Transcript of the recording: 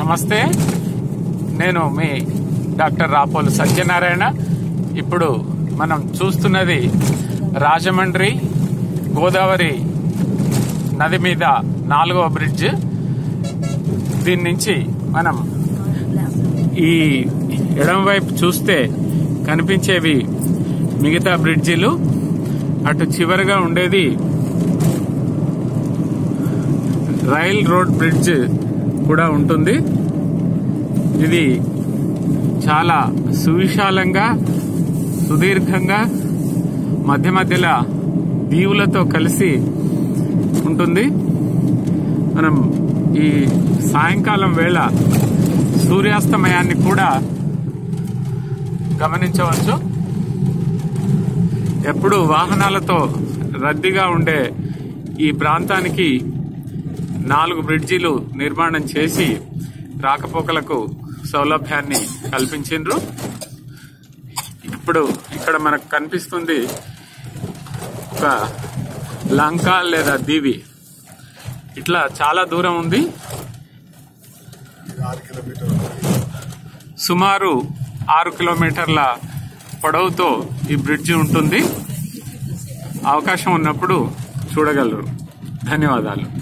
నమస్తే నేను మీ డాక్టర్ రాపోలు సత్యనారాయణ ఇప్పుడు మనం చూస్తున్నది రాజమండ్రి గోదావరి నది మీద నాలుగవ బ్రిడ్జ్ దీని నుంచి మనం ఈ ఎడమవైపు చూస్తే కనిపించేవి మిగతా బ్రిడ్జిలు అటు చివరగా ఉండేది రైల్ రోడ్ బ్రిడ్జ్ కూడా ఉంటుంది ఇది చాలా సువిశాలంగా సుదీర్ఘంగా మధ్య మధ్యలో దీవులతో కలిసి ఉంటుంది మనం ఈ సాయంకాలం వేళ సూర్యాస్తమయాన్ని కూడా గమనించవచ్చు ఎప్పుడు వాహనాలతో రద్దీగా ఉండే ఈ ప్రాంతానికి నాలుగు బ్రిడ్జిలు నిర్మాణం చేసి రాకపోకలకు సౌలభ్యాన్ని కల్పించిండ్రు ఇప్పుడు ఇక్కడ మనకు కనిపిస్తుంది ఒక లంక లేదా దీవి ఇట్లా చాలా దూరం ఉంది సుమారు ఆరు కిలోమీటర్ల పొడవుతో ఈ బ్రిడ్జి ఉంటుంది అవకాశం ఉన్నప్పుడు చూడగలరు ధన్యవాదాలు